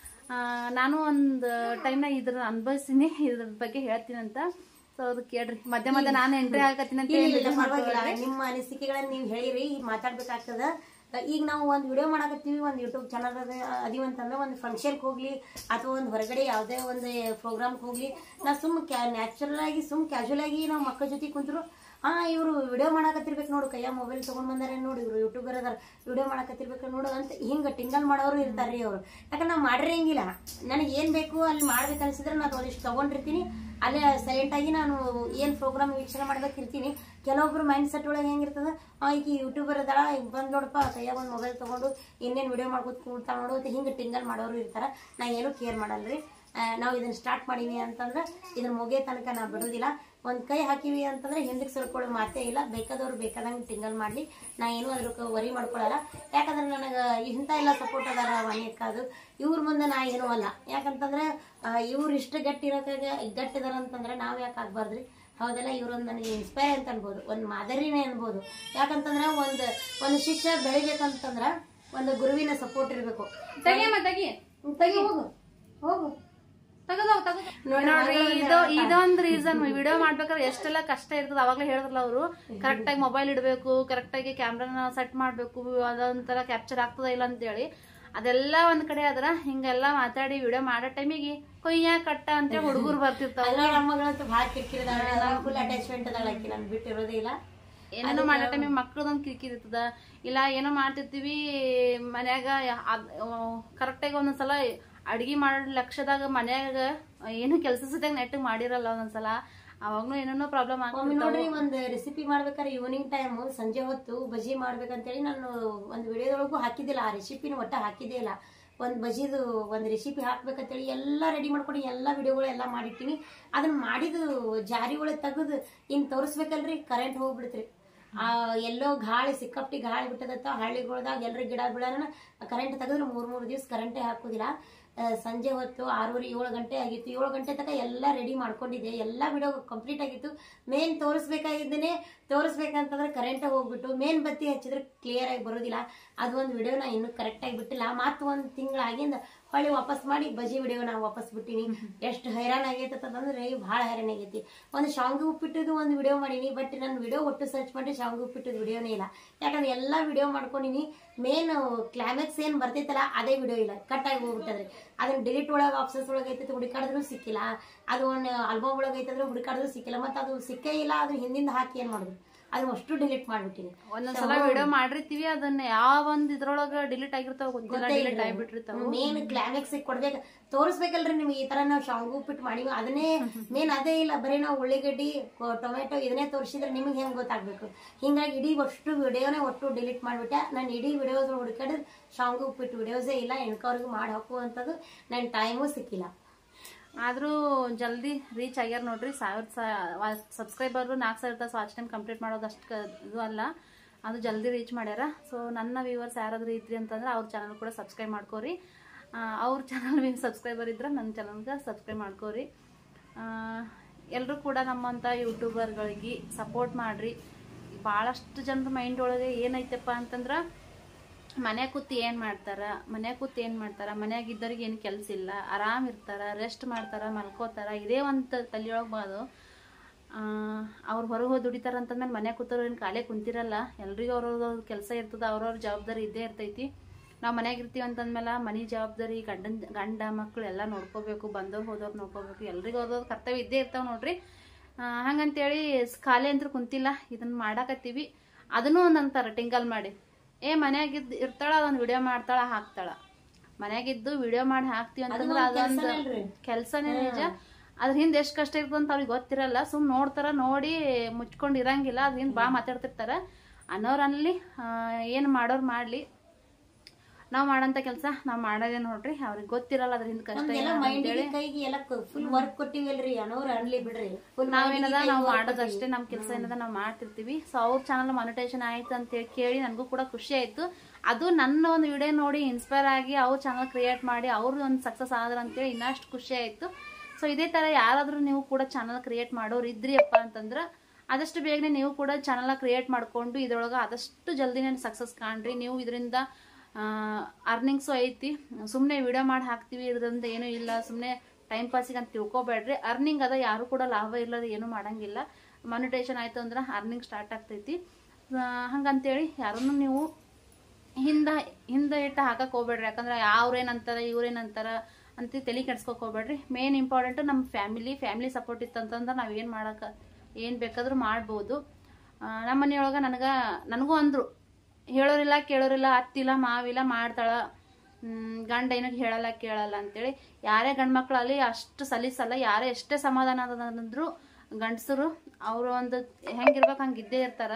ನಾನು ಒಂದು ಟೈಮ್ನಾಗ ಇದ್ರ ಅನುಭವಿಸ್ತೀನಿ ಇದ್ರ ಬಗ್ಗೆ ಹೇಳ್ತೀನಿ ಅಂತ ಸೊ ಅದು ಕೇಳ್ರಿ ಮಧ್ಯ ಮಧ್ಯ ನಾನು ಎಂಟ್ರಿ ಆಗತ್ತೀನಿ ಅಂತ ಇಲ್ಲ, ಹೇಳಿ ಇಲ್ಲ, ಪರವಾಗಿಲ್ಲ ನಿಮ್ಮ ಅನಿಸಿಕೆಗಳನ್ನ ನೀವು ಹೇಳಿರಿ ಈಗ ಮಾತಾಡ್ಬೇಕಾಗ್ತದ ಈಗ ನಾವು ಒಂದು ವಿಡಿಯೋ ಮಾಡಕತ್ತೀವಿ ಒಂದು ಯೂಟ್ಯೂಬ್ ಚಾನಲ್ ಅದೀವಿ ಅಂತಂದ್ರೆ ಒಂದು ಫಂಕ್ಷನ್ಗೆ ಹೋಗ್ಲಿ ಅಥವಾ ಒಂದು ಹೊರಗಡೆ ಯಾವುದೇ ಒಂದು ಪ್ರೋಗ್ರಾಮ್ಗೆ ಹೋಗ್ಲಿ ನಾ ಸುಮ್ ಕ್ಯಾ ನ್ಯಾಚುರಲ್ ಆಗಿ ಸುಮ್ ಕ್ಯಾಶುವಲ್ ಆಗಿ ನಾವು ಮಕ್ಕಳ ಜೊತೆ ಕುಂತರು ಹಾ ಇವರು ವಿಡಿಯೋ ಮಾಡಕತ್ತಿರ್ಬೇಕು ನೋಡು ಕೈಯ ಮೊಬೈಲ್ ತಗೊಂಡ್ ಬಂದಾರೆ ನೋಡಿ ಇವರು ಯೂಟ್ಯೂಬರ್ ಅದಾರ ವಿಡಿಯೋ ಮಾಡಕತ್ತಿರ್ಬೇಕು ನೋಡು ಅಂತ ಹಿಂಗ ಟಿಂಗಲ್ ಮಾಡೋರು ಇರ್ತಾರ್ರಿ ಅವರು ಯಾಕಂದ್ರೆ ನಾವು ಮಾಡಿರಂಗಿಲ್ಲ ನನಗೆ ಏನ್ ಬೇಕು ಅಲ್ಲಿ ಮಾಡ್ಬೇಕು ಅನ್ಸಿದ್ರೆ ನಾನು ಒಂದಿಷ್ಟು ತಗೊಂಡಿರ್ತೀನಿ ಅಲ್ಲೇ ಸೈಲೆಂಟ್ ಆಗಿ ನಾನು ಏನ್ ಪ್ರೋಗ್ರಾಮ್ ವೀಕ್ಷಣೆ ಮಾಡ್ಬೇಕಿರ್ತೀನಿ ಕೆಲವೊಬ್ರು ಮೈಂಡ್ ಸೆಟ್ ಒಳಗೆ ಹೆಂಗಿರ್ತದ ಆ, ಈಗ ಯೂಟ್ಯೂಬರ್ ಅದಾಳ ಈಗ ಬಂದ್ ನೋಡಪ್ಪ ಕೈಯಾಗ ಒಂದು ಮೊಬೈಲ್ ತಗೊಂಡು ಇನ್ನೇನು ವಿಡಿಯೋ ಮಾಡ್ಕೊತ ಕೂಡ್ತಾ ನೋಡು ಅಂತ ಹಿಂಗೆ ಟಿಂಗಲ್ ಮಾಡೋರು ಇರ್ತಾರ ನಾ ಏನು ಕೇರ್ ಮಾಡಲ್ರಿ ಆ, ನಾವು ಇದನ್ನ ಸ್ಟಾರ್ಟ್ ಮಾಡೀವಿ ಅಂತಂದ್ರೆ ಇದನ್ನ ಮುಗಿಯೋ ತನಕ ನಾ ಬಿಡೋದಿಲ್ಲ ಒಂದ್ ಕೈ ಹಾಕಿವಿ ಅಂತಂದ್ರೆ ಹಿಂದಕ್ಕೆ ಸರ್ಕೊಳ್ಳೋ ಮಾತೇ ಇಲ್ಲ ಬೇಕಾದವ್ರು ಬೇಕಾದಂಗೆ ಟಿಂಗಲ್ ಮಾಡ್ಲಿ ನಾ ಏನು ಅದ್ರ ವರಿ ಮಾಡ್ಕೊಳಲ್ಲ ಯಾಕಂದ್ರೆ ನನಗೆ ಇಂಥ ಎಲ್ಲ ಸಪೋರ್ಟ್ ಅದಾರ ಅದು ಇವ್ರ ಮುಂದೆ ನಾ ಏನೂ ಅಲ್ಲ ಯಾಕಂತಂದ್ರೆ ಇವ್ರು ಇಷ್ಟು ಗಟ್ಟಿ ಇರೋಕಾಗ ಗಟ್ಟಿದಾರ ಅಂತಂದ್ರೆ ನಾವ್ ಯಾಕೆ ಆಗ್ಬಾರ್ದ್ರಿ ಹೌದಲ್ಲ ಇವ್ರೊಂದು ನನಗೆ ಇನ್ಸ್ಪೈರ್ ಅಂತ ಅನ್ಬೋದು ಒಂದು ಮಾದರಿನೇ ಅನ್ಬೋದು ಯಾಕಂತಂದ್ರೆ ಒಂದು ಒಂದು ಶಿಷ್ಯ ಬೆಳಿಬೇಕಂತಂದ್ರ ಒಂದು ಗುರುವಿನ ಸಪೋರ್ಟ್ ಇರಬೇಕು ತೆಗಿಯಮ್ಮ ತೆಗಿ ತೆಗಿ ಹೋಗು ಹೋಗು ತಗದವ್ ತಗದ ನೋಡ್ರಿ ಇದು ಇದೊಂದ್ ರೀಸನ್ ವಿಡಿಯೋ ಮಾಡ್ಬೇಕಾದ್ರೆ ಎಷ್ಟೆಲ್ಲ ಕಷ್ಟ ಇರ್ತದ ಅವಾಗ್ಲೇ ಹೇಳಿದ್ರಲ್ಲ ಅವರು ಕರೆಕ್ಟ್ ಆಗಿ ಮೊಬೈಲ್ ಇಡಬೇಕು ಕರೆಕ್ಟ್ ಆಗಿ ಕ್ಯಾಮ್ರಾನ ಸೆಟ್ ಮಾಡ್ಬೇಕು ಅದೊಂಥರ ಕ್ಯಾಪ್ಚರ್ ಆಗ್ತದ ಇಲ್ಲ ಅಂತೇಳಿ ಅದೆಲ್ಲ ಒಂದ್ ಕಡೆ ಆದ್ರ ಹಿಂಗೆಲ್ಲ ಮಾತಾಡಿ ವಿಡಿಯೋ ಮಾಡೋ ಟೈಮಿಗೆ ಕೊಯ್ಯ ಕಟ್ಟ ಅಂತ ಹುಡುಗರು ಬರ್ತಿರ್ತಾವ ಅಲ್ಲ ನಮ್ಮ ಮಗಳಂತೂ ಭಾಳ ಕಿರಿಕಿರಿದಾಳ ಫುಲ್ ಅಟ್ಯಾಚ್ಮೆಂಟ್ ಅದಾಳ ಆಕಿ ನನ್ ಬಿಟ್ಟಿರೋದೇ ಇಲ್ಲ ಏನೇನೋ ಮಾಡೋ ಟೈಮಿಗೆ ಮಕ್ಳದೊಂದು ಕಿರಿಕಿರಿ ಇರ್ತದ ಇಲ್ಲ ಏನೋ ಮಾಡ್ತಿರ್ತೀವಿ ಮನ್ಯಾಗ ಕರೆಕ್ಟಾಗಿ ಒಂದೊಂದ್ಸಲ ಅಡ್ಗಿ ಮಾಡೋ ಲಕ್ಷದಾಗ ಮನ್ಯಾಗ ಏನು ಕೆಲಸ ಸದ್ಯಾಗ ನೆಟ್ಟಿಗೆ ಮಾಡಿರಲ್ಲ ಒಂದೊಂದ್ಸಲ ಅವಾಗ್ನು ಏನೇನೋ ಪ್ರಾಬ್ಲಮ್ ಒಮ್ಮೆ ಆಗ್ತಿರ್ತಾವ ನೋಡ್ರಿ ಒಂದು ರೆಸಿಪಿ ಮಾಡ್ಬೇಕಾದ್ರೆ ಈವ್ನಿಂಗ್ ಟೈಮ್ ಸಂಜೆ ಹೊತ್ತು ಬಜಿ ಮಾಡ್ಬೇಕಂತೇಳಿ ನಾನು ಒಂದು ವಿಡಿಯೋದೊಳಗೂ ಹಾಕಿದ್ದಿಲ್ಲ ಆ ರೆಸಿಪಿನ ಒಟ್ಟ ಹಾಕಿದ್ದೇ ಇಲ್ಲ ಒಂದು ಬಜಿದು ಒಂದು ರೆಸಿಪಿ ಹಾಕ್ಬೇಕಂತೇಳಿ ಎಲ್ಲ ರೆಡಿ ಮಾಡ್ಕೊಂಡು ಎಲ್ಲ ವಿಡಿಯೋಗಳು ಎಲ್ಲ ಮಾಡಿಟ್ಟಿನಿ ಅದನ್ನ ಮಾಡಿದ್ದು ಜಾರಿ ಒಳಗೆ ತೆಗೆದು ಹಿಂಗೆ ತೋರಿಸ್ಬೇಕಲ್ರಿ ಕರೆಂಟ್ ಹೋಗ್ಬಿಡ್ತ್ರಿ ಆ ಎಲ್ಲೋ ಗಾಳಿ ಸಿಕ್ಕಾಪಟ್ಟಿ ಗಾಳಿ ಬಿಟ್ಟದತ್ತ ಹಳ್ಳಿಗಳ್ದಾಗ ಎಲ್ರ ಗಿಡ ಬೀಳನ ಕರೆಂಟ್ ತೆಗೆದ್ರೆ ಮೂರ್ ಮೂರು ದಿವಸ ಕರೆಂಟೇ ಹಾಕೋದಿಲ್ಲ ಆ, ಸಂಜೆ ಹೊತ್ತು ಆರೂವರೆ ಏಳು ಗಂಟೆ ಆಗಿತ್ತು ಏಳು ಗಂಟೆ ತನಕ ಎಲ್ಲ ರೆಡಿ ಮಾಡ್ಕೊಂಡಿದ್ದೆ ಎಲ್ಲ ವಿಡಿಯೋ ಕಂಪ್ಲೀಟ್ ಆಗಿತ್ತು ಮೇನ್ ತೋರಿಸ್ಬೇಕಾಗಿದ್ದೇನೆ ತೋರಿಸ್ಬೇಕಂತಂದ್ರೆ ಕರೆಂಟ್ ಹೋಗ್ಬಿಟ್ಟು ಮೇನ್ ಬತ್ತಿ ಹಚ್ಚಿದ್ರೆ ಕ್ಲಿಯರ್ ಆಗಿ ಬರೋದಿಲ್ಲ ಅದು ಒಂದು ವಿಡಿಯೋನ ಇನ್ನೂ ಕರೆಕ್ಟ್ ಆಗಿ ಬಿಟ್ಟಿಲ್ಲ ಮತ್ತು ಒಂದು ತಿಂಗಳಾಗಿಂದ ಹೊಳ್ಳಿ ವಾಪಸ್ ಮಾಡಿ ಬಜಿ ವಿಡಿಯೋ ನಾವು ವಾಪಸ್ ಬಿಟ್ಟಿನಿ ಎಷ್ಟು ಹೈರಾಣ ಆಗೈತೆ ಅಂತಂದ್ರೆ ಭಾಳ ಹೈರಾಣ ಆಗೈತಿ ಒಂದು ಶಾವಿಗೆ ಉಪ್ಪಿಟ್ಟದು ಒಂದು ವಿಡಿಯೋ ಮಾಡೀನಿ ಬಟ್ ನಾನು ವಿಡಿಯೋ ಒಟ್ಟು ಸರ್ಚ್ ಮಾಡಿ ಶಾವಿಗೆ ಉಪ್ಪಿಟ್ಟದ ವಿಡಿಯೋನೇ ಇಲ್ಲ ಯಾಕಂದ್ರೆ ಎಲ್ಲ ವಿಡಿಯೋ ಮಾಡ್ಕೊಂಡಿನಿ ಮೇನ್ ಕ್ಲೈಮ್ಯಾಕ್ಸ್ ಏನ್ ಬರ್ತೈತಲ್ಲ ಅದೇ ವಿಡಿಯೋ ಇಲ್ಲ ಕಟ್ ಆಗಿ ಹೋಗ್ಬಿಟ್ಟದ್ರಿ ಅದನ್ನ ಡಿಲೀಟ್ ಒಳಗೆ ಆಪ್ಷನ್ಸ್ ಒಳಗೆ ಐತೈತಿ ಹುಡುಕಾಡಿದ್ರು ಸಿಕ್ಕಿಲ್ಲ ಅದು ಒಂದು ಆಲ್ಬಮ್ ಒಳಗೆ ಐತಂದ್ರೆ ಹುಡುಕಾಡಿದ್ರು ಸಿಕ್ಕಿಲ್ಲ ಮತ್ತೆ ಅದು ಸಿಕ್ಕೇ ಇಲ್ಲ ಅದ್ರ ಹಿಂದಿಂದ ಹಾಕಿ ಏನ್ ಮಾಡುದು ಅದನ್ನ ಅಷ್ಟು ಡಿಲೀಟ್ ಮಾಡ್ಬಿಟ್ಟಿನಿ ಒಂದೊಂದ್ಸಲ ವಿಡಿಯೋ ಮಾಡಿರ್ತೀವಿ ಅದನ್ನ ಯಾವ ಒಂದ್ ಇದ್ರೊಳಗ ಡಿಲೀಟ್ ಆಗಿರ್ತಾವ ಗೊತ್ತಿಲ್ಲ ಡಿಲೀಟ್ ಆಗಿಬಿಟ್ಟಿರ್ತಾವ ಮೇನ್ ಕ್ಲೈಮ್ಯಾಕ್ಸ್ ಕೊಡ್ಬೇಕು ತೋರಿಸ್ಬೇಕಲ್ರಿ ನಿಮ್ಗೆ ಈ ತರ ನಾವು ಶಾವಿಗೆ ಉಪ್ಪಿಟ್ಟು ಮಾಡಿವಿ ಅದನ್ನೇ ಮೇನ್ ಅದೇ ಇಲ್ಲ ಬರೀ ನಾವು ಉಳ್ಳಿಗಡ್ಡಿ ಕೊ- ಟೊಮೆಟೊ ಇದನ್ನೇ ತೋರಿಸಿದ್ರೆ ನಿಮ್ಗೆ ಹೆಂಗ್ ಗೊತ್ತಾಗ್ಬೇಕು ಹಿಂಗಾಗಿ ಇಡೀ ಅಷ್ಟು ವಿಡಿಯೋನೇ ಒಟ್ಟು ಡಿಲೀಟ್ ಮಾಡ್ಬಿಟ್ಟೆ ನಾನು ಇಡೀ ವಿಡಿಯೋಸ್ ಹುಡುಕಾಡಿದ್ರೆ ಶಾವಿಗೆ ಉಪ್ಪಿಟ್ಟು ವಿಡಿಯೋಸೇ ಇಲ್ಲ ಎಣ್ಕವ್ರಿಗೆ ಮಾಡಿ ಹಾಕುವಂಥದ್ದು ನನ್ನ ಟೈಮು ಸಿಕ್ಕಿಲ್ಲ ಆದ್ರೂ ಜಲ್ದಿ ರೀಚ್ ಆಗ್ಯಾರ ನೋಡ್ರಿ ಸಾವಿರ ಸಬ್ಸ್ಕ್ರೈಬರ್ ನಾಲ್ಕು ಸಾವಿರ ವಾಚ್ ಟೈಮ್ ಕಂಪ್ಲೀಟ್ ಮಾಡೋದು ಅಷ್ಟು ಇದು ಅಲ್ಲ ಅದು ಜಲ್ದಿ ರೀಚ್ ಮಾಡ್ಯಾರ ಸೊ ನನ್ನ ವ್ಯೂವರ್ಸ್ ಯಾರಾದ್ರೂ ಇದ್ರಿ ಅಂತಂದ್ರೆ ಅವ್ರ ಚಾನಲ್ ಕೂಡ ಸಬ್ಸ್ಕ್ರೈಬ್ ಮಾಡ್ಕೋರಿ ಆ, ಅವ್ರ ಚಾನಲ್ ಸಬ್ಸ್ಕ್ರೈಬರ್ ಇದ್ರೆ ನನ್ನ ಚಾನಲ್ಗೆ ಸಬ್ಸ್ಕ್ರೈಬ್ ಮಾಡ್ಕೋರಿ ಎಲ್ಲರೂ ಕೂಡ ನಮ್ಮಂಥ ಯೂಟ್ಯೂಬರ್ಗಳಿಗೆ ಸಪೋರ್ಟ್ ಮಾಡ್ರಿ ಭಾಳಷ್ಟು ಜನರ ಮೈಂಡ್ ಒಳಗೆ ಏನೈತಪ್ಪ ಅಂತಂದ್ರೆ ಮನ್ಯಾಗ ಕೂತ್ ಏನು ಮಾಡ್ತಾರ ಮನ್ಯಾಗ ಕೂತ್ ಏನು ಮಾಡ್ತಾರ ಮನ್ಯಾಗ ಇದ್ದವ್ರಿಗೆ ಏನು ಕೆಲಸ ಇಲ್ಲ ಆರಾಮ್ ಇರ್ತಾರ ರೆಸ್ಟ್ ಮಾಡ್ತಾರ ಮಲ್ಕೋತಾರ ಇದೇ ಒಂದು ತಲೆಯೊಳಗೆ ಬಾದು ಅವ್ರು ಹೊರಗೆ ಹೋಗಿ ದುಡಿತಾರ ಅಂತಂದ್ಮೇಲೆ ಮನ್ಯಾಗ ಕೂತವ್ರು ಏನು ಕಾಲೇ ಕುಂತಿರಲ್ಲ ಎಲ್ರಿಗೂ ಅವ್ರವ್ರ ಕೆಲಸ ಇರ್ತದ ಅವ್ರವ್ರ ಜವಾಬ್ದಾರಿ ಇದ್ದೇ ಇರ್ತೈತಿ ನಾವು ಮನ್ಯಾಗ ಇರ್ತೀವಿ ಅಂತಂದ್ಮೇಲೆ ಮನೆ ಜವಾಬ್ದಾರಿ ಗಂಡನ ಗಂಡ ಮಕ್ಳು ಎಲ್ಲ ನೋಡ್ಕೋಬೇಕು ಬಂದವ್ರು ಹೋದವ್ರು ನೋಡ್ಕೋಬೇಕು ಎಲ್ರಿಗೂ ಅವ್ರವ್ರ ಕರ್ತವ್ಯ ಇದ್ದೇ ಇರ್ತಾವ ನೋಡ್ರಿ ಆ, ಹಂಗಂತೇಳಿ ಸ್- ಖಾಲಿ ಅಂತ ಕುಂತಿಲ್ಲ ಇದನ್ನ ಮಾಡಾಕತ್ತೀವಿ ಅದನ್ನೂ ಒಂದು ಅಂತಾರ ಟಿಂಗಲ್ ಮಾಡಿ ಏ ಮನ್ಯಾಗಿದ್ದು ಇರ್ತಾಳ ಅದೊಂದು ವಿಡಿಯೋ ಮಾಡ್ತಾಳ ಹಾಕ್ತಾಳ ಮನ್ಯಾಗಿದ್ದು ವಿಡಿಯೋ ಮಾಡಿ ಹಾಕ್ತಿವಿ ಅಂತಂದ್ರೆ ಅದೊಂದು ಕೆಲ್ಸನೇ ನಿಜ ಅದ್ರ ಹಿಂದೆ ಎಷ್ಟು ಕಷ್ಟ ಇರ್ತದೆ ಅಂತ ಅವ್ರಿಗೆ ಗೊತ್ತಿರಲ್ಲ ಸುಮ್ ನೋಡ್ತಾರ ನೋಡಿ ಮುಚ್ಕೊಂಡು ಇರಂಗಿಲ್ಲ ಅದ್ರ ಹಿಂದೆ ಬಾ ಮಾತಾಡ್ತಿರ್ತಾರ ಅನ್ನೋರ್ ಅನ್ಲಿ ಆ, ಏನ್ ಮಾಡೋರ್ ಮಾಡ್ಲಿ ನಾವ್ ಮಾಡಂತ ಕೆಲಸ ನಾವ್ ಮಾಡೋದೇ ನೋಡ್ರಿ ಅವ್ರಿಗೆ ಗೊತ್ತಿರಲ್ಲ ಅದ್ರ ಹಿಂದೆ ಕಷ್ಟ ನಮ್ದೆಲ್ಲ ಏನು ಮೈಂಡ್ ಅಂತೇಳಿ ಕೈಗೆ ಎಲ್ಲ ಫುಲ್ ವರ್ಕ್ ಕೊಟ್ಟಿವಲ್ರಿ ಅನ್ನೋರು ಅನ್ಲಿ ಬಿಡ್ರಿ ಫುಲ್ ನಾವೇನದ ನಾವು ಮಾಡೋದಷ್ಟೇ ನಮ್ ಕೆಲಸ ಏನದ ನಾವು ಮಾಡ್ತಿರ್ತೀವಿ ಸೊ ಅವ್ರ ಚಾನಲ್ ಮಾನಿಟೈಸೇಷನ್ ಆಯ್ತು ಅಂತ ಹೇಳಿ ಕೇಳಿ ನನಗೂ ಕೂಡ ಖುಷಿ ಆಯ್ತು ಅದು ನನ್ನ ಒಂದು ವಿಡಿಯೋ ನೋಡಿ ಇನ್ಸ್ಪೈರ್ ಆಗಿ ಅವ್ರ ಚಾನಲ್ ಕ್ರಿಯೇಟ್ ಮಾಡಿ ಅವ್ರು ಒಂದು ಸಕ್ಸಸ್ ಆದ್ರ ಅಂತೇಳಿ ಇನ್ನಷ್ಟು ಖುಷಿ ಆಯ್ತು ಸೊ ಇದೇ ತರ ಯಾರಾದ್ರೂ ನೀವು ಕೂಡ ಚಾನಲ್ ಕ್ರಿಯೇಟ್ ಮಾಡೋರು ಇದ್ರಿ ಅಪ್ಪ ಅಂತಂದ್ರ ಆದಷ್ಟು ಬೇಗನೆ ನೀವು ಕೂಡ ಚಾನಲ್ ಕ್ರಿಯೇಟ್ ಮಾಡ್ಕೊಂಡು ಇದ್ರೊಳಗೆ ಆದಷ್ಟು ಜಲ್ದಿನೇ ಸಕ್ಸಸ್ ಕಾಣ್ರಿ ನೀವು ಇದರಿಂದ ಅರ್ನಿಂಗ್ಸು ಐತಿ ಸುಮ್ಮನೆ ವಿಡಿಯೋ ಮಾಡಿ ಹಾಕ್ತೀವಿ ಇದರಿಂದ ಏನೂ ಇಲ್ಲ ಸುಮ್ಮನೆ ಟೈಮ್ ಪಾಸಿಗೆ ಅಂತ ತಿಳ್ಕೊಬೇಡ್ರಿ ಅರ್ನಿಂಗ್ ಅದ ಯಾರು ಕೂಡ ಲಾಭ ಇಲ್ಲದ ಏನೂ ಮಾಡಂಗಿಲ್ಲ ಮಾನಿಟೇಷನ್ ಆಯ್ತು ಅಂದ್ರೆ ಅರ್ನಿಂಗ್ ಸ್ಟಾರ್ಟ್ ಆಗ್ತೈತಿ ಆ, ಹಂಗಂತೇಳಿ ಯಾರನ್ನು ನೀವು ಹಿಂದ ಹಿಂದೆ ಇಟ್ಟು ಹಾಕಕ್ ಹೋಗ್ಬೇಡ್ರಿ ಯಾಕಂದ್ರೆ ಅವ್ರೇನಂತಾರ ಇವ್ರೇನಂತಾರ ಅಂತ ತಲೆ ಕೆಡ್ಸ್ಕೊಕ್ ಹೋಗ್ಬೇಡ್ರಿ ಮೇನ್ ಇಂಪಾರ್ಟೆಂಟ್ ನಮ್ಮ ಫ್ಯಾಮಿಲಿ ಫ್ಯಾಮಿಲಿ ಸಪೋರ್ಟ್ ಇತ್ತಂತಂದ್ರೆ ನಾವ್ ಏನ್ ಮಾಡಕ ಏನ್ ಬೇಕಾದ್ರೂ ಮಾಡ್ಬೋದು ಆ, ನಮ್ಮ ಮನೆಯೊಳಗ ನನಗ ನನಗೂ ಅಂದ್ರು ಹೇಳೋರಿಲ್ಲ ಕೇಳೋರಿಲ್ಲ ಅತ್ತಿಲ್ಲ ಮಾವಿಲ್ಲ ಮಾಡ್ತಾಳ ಹ್ಮ್, ಗಂಡ ಏನಕ್ಕೆ ಹೇಳಲ್ಲ ಕೇಳಲ್ಲ ಅಂತೇಳಿ ಯಾರೇ ಗಂಡ್ ಮಕ್ಳಲ್ಲಿ ಅಷ್ಟು ಸಲೀಸಲ್ಲ ಯಾರೇ ಎಷ್ಟೇ ಸಮಾಧಾನ ಅದಂದ್ರು ಗಂಡಸರು ಅವರು ಒಂದು ಹೆಂಗಿರ್ಬೇಕು ಹಂಗೆ ಇದ್ದೇ ಇರ್ತಾರ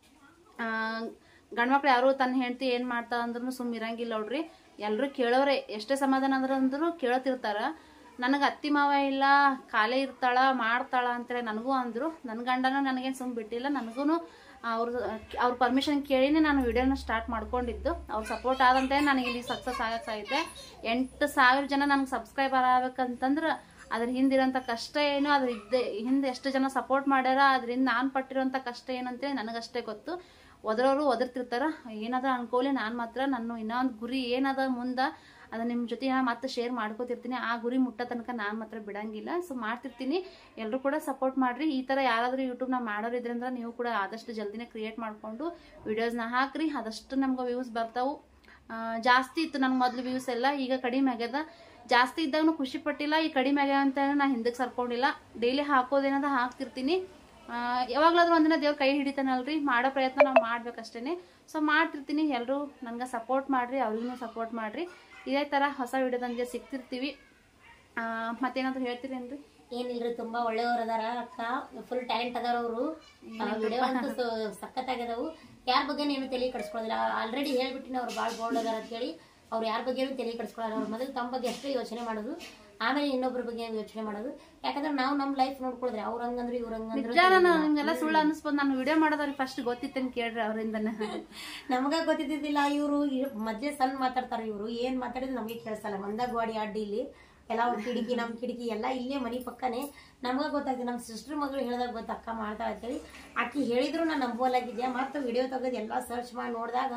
ಆ, ಗಂಡ್ಮಕ್ಳು ಯಾರು ತನ್ನ ಹೆಂಡತಿ ಏನ್ ಮಾಡ್ತಾಳ ಅಂದ್ರೂ ಸುಮ್ ಇರಂಗಿಲ್ಲ ನೋಡ್ರಿ ಎಲ್ರು ಕೇಳೋರೆ ಎಷ್ಟೇ ಸಮಾಧಾನ ಅಂದ್ರ ಅಂದ್ರು ಕೇಳ್ತಿರ್ತಾರ ನನಗ ಅತ್ತಿ ಮಾವ ಇಲ್ಲ ಕಾಲೇ ಇರ್ತಾಳ ಮಾಡ್ತಾಳ ಅಂತೇಳಿ ನನಗೂ ಅಂದ್ರು ನನ್ನ ಗಂಡನ ನನಗೇನು ಸುಮ್ ಬಿಟ್ಟಿಲ್ಲ ನನಗೂ ಅವ್ರ ಅವ್ರ ಪರ್ಮಿಷನ್ ಕೇಳಿನೇ ನಾನು ವಿಡಿಯೋನ ಸ್ಟಾರ್ಟ್ ಮಾಡ್ಕೊಂಡಿದ್ದು ಅವ್ರ ಸಪೋರ್ಟ್ ಆದಂತೆ ನನಗೆ ಇಲ್ಲಿ ಸಕ್ಸಸ್ ಆಗಕ್ಕೆ ಸಾಧ್ಯತೆ ಎಂಟು ಸಾವಿರ ಜನ ನನಗೆ ಸಬ್ಸ್ಕ್ರೈಬರ್ ಆಗ್ಬೇಕಂತಂದ್ರೆ ಅದ್ರ ಹಿಂದಿರೋಂಥ ಕಷ್ಟ ಏನು ಅದ್ರ ಇದ್ದೆ ಹಿಂದೆ ಎಷ್ಟು ಜನ ಸಪೋರ್ಟ್ ಮಾಡ್ಯಾರ ಅದರಿಂದ ನಾನು ಪಟ್ಟಿರೋಂಥ ಕಷ್ಟ ಏನಂತೇಳಿ ನನಗಷ್ಟೇ ಗೊತ್ತು ಒದರೋರು ಒದರ್ತಿರ್ತಾರ ಏನಾದ್ರೂ ಅನ್ಕೋಲಿ ನಾನು ಮಾತ್ರ ನನ್ನ ಇನ್ನೊಂದು ಗುರಿ ಏನದ ಮುಂದ ಅದನ್ನ ನಿಮ್ಮ ಜೊತೆ ನಾನು ಮತ್ತೆ ಶೇರ್ ಮಾಡ್ಕೋತಿರ್ತೀನಿ ಆ ಗುರಿ ಮುಟ್ಟ ತನಕ ನಾನು ಮಾತ್ರ ಬಿಡಂಗಿಲ್ಲ ಸೊ ಮಾಡ್ತಿರ್ತೀನಿ ಎಲ್ಲರೂ ಕೂಡ ಸಪೋರ್ಟ್ ಮಾಡ್ರಿ ಈ ಥರ ಯಾರಾದರೂ ಯೂಟ್ಯೂಬ್ನ ಮಾಡೋರು ಇದ್ರಿಂದ ನೀವು ಕೂಡ ಆದಷ್ಟು ಜಲ್ದಿನೇ ಕ್ರಿಯೇಟ್ ಮಾಡಿಕೊಂಡು ವಿಡಿಯೋಸ್ನ ಹಾಕ್ರಿ ಆದಷ್ಟು ನಮ್ಗೆ ವ್ಯೂಸ್ ಬರ್ತಾವು ಆ, ಜಾಸ್ತಿ ಇತ್ತು ನನ್ಗೆ ಮೊದಲು ವ್ಯೂಸ್ ಎಲ್ಲ ಈಗ ಕಡಿಮೆ ಆಗ್ಯದ ಜಾಸ್ತಿ ಇದ್ದಾಗೂ ಖುಷಿ ಪಟ್ಟಿಲ್ಲ ಈ ಕಡಿಮೆ ಆಗ್ಯಾವ ಅಂತ ನಾ ಹಿಂದಕ್ಕೆ ಸರ್ಕೊಂಡಿಲ್ಲ ಡೈಲಿ ಹಾಕೋದೇನದ ಹಾಕ್ತಿರ್ತೀನಿ ಆ, ಯಾವಾಗ್ಲಾದ್ರೂ ಒಂದಿನ ದೇವ್ರ ಕೈ ಹಿಡಿತಾನಲ್ರಿ ಮಾಡೋ ಪ್ರಯತ್ನ ನಾವು ಮಾಡ್ಬೇಕಷ್ಟೇನೆ ಸೊ ಮಾಡ್ತಿರ್ತೀನಿ ಎಲ್ಲರೂ ನನ್ಗೆ ಸಪೋರ್ಟ್ ಮಾಡ್ರಿ ಅವ್ರಿಗೂ ಸಪೋರ್ಟ್ ಮಾಡ್ರಿ ಇದೇ ಥರ ಹೊಸ ವಿಡಿಯೋದೊಂದಿಗೆ ಸಿಗ್ತಿರ್ತೀವಿ ಆ, ಮತ್ತೇನಾದ್ರು ಹೇಳ್ತೀರೇನ್ರಿ ಏನಿಲ್ರಿ ತುಂಬಾ ಒಳ್ಳೆಯವ್ರ ಅದಾರ ಅಕ್ಕ ಫುಲ್ ಟ್ಯಾಲೆಂಟ್ ಅದಾರ ಅವರು ವಿಡಿಯೋ ಅಂತೂ ಸ- ಸಖತ್ತಾಗ್ಯದವು ಯಾರ ಬಗ್ಗೆ ಏನು ತಲೆ ಕೆಡಿಸ್ಕೊಳ್ಳೋದಿಲ್ಲ ಆಲ್ರೆಡಿ ಹೇಳ್ಬಿಟ್ಟಿನ ಅವ್ರು ಭಾಳ ಬೋಲ್ಡ್ ಅದಾರ ಅಂತ ಹೇಳಿ ಅವ್ರು ಯಾರ ಬಗ್ಗೆನೂ ತಲೆ ಕೆಡಿಸ್ಕೊಳ್ಳಲ್ಲ ಅವ್ರು ಮೊದಲು ತಮ್ಮ ಬಗ್ಗೆ ಅಷ್ಟೇ ಯೋಚನೆ ಮಾಡೋದು ಆಮೇಲೆ ಇನ್ನೊಬ್ಬರ ಬಗ್ಗೆ ಯೋಚನೆ ಮಾಡೋದು ಯಾಕಂದ್ರೆ ನಾವು ನಮ್ಮ ಲೈಫ್ ನೋಡ್ಕೊಳಿದ್ರೆ ಅವ್ರ ಹಂಗಂದ್ರೆ ಇವ್ರ ಹಂಗಂದ್ರೆ ನಿಜ ನಾನು ನಿಮ್ಗೆಲ್ಲ ಸುಳ್ಳು ಅನಿಸ್ಬೋದು ನಾನು ವಿಡಿಯೋ ಮಾಡೋದವ್ರಿಗೆ ಫಸ್ಟ್ ಗೊತ್ತಿತ್ತೇನು ಕೇಳ್ರಿ ಅವರಿಂದನೇ ನಮಗ ಗೊತ್ತಿದ್ದಿದ್ದಿಲ್ಲ ಇವರು ಮೊದ್ಲೇ ಸಣ್ಣ ಮಾತಾಡ್ತಾರ ಇವರು ಏನ್ ಮಾತಾಡಿದ್ರು ನಮಗೆ ಕೇಳಿಸಲ್ಲ ಮಂದಾಗ ಗಾಡಿ ಅಡ್ಡಿ ಇಲ್ಲಿ ಎಲ್ಲ ಅವ್ರ ಕಿಟಕಿ ನಮ್ ಕಿಟಕಿ ಎಲ್ಲ ಇಲ್ಲೇ ಮನಿ ಪಕ್ಕನೆ ನಮಗ ಗೊತ್ತಾಗ್ತದೆ ನಮ್ಮ ಸಿಸ್ಟರ್ ಮಗಳು ಹೇಳಿದಾಗ ಗೊತ್ತ ಅಕ್ಕ ಮಾಡ್ತಾಳ ಅಂತೇಳಿ ಆಕಿ ಹೇಳಿದ್ರು ನಾನು ನಂಬೋಲಾಗಿದ್ದೆ ಮತ್ತೆ ವಿಡಿಯೋ ತೆಗೆದು ಎಲ್ಲ ಸರ್ಚ್ ಮಾಡಿ ನೋಡಿದಾಗ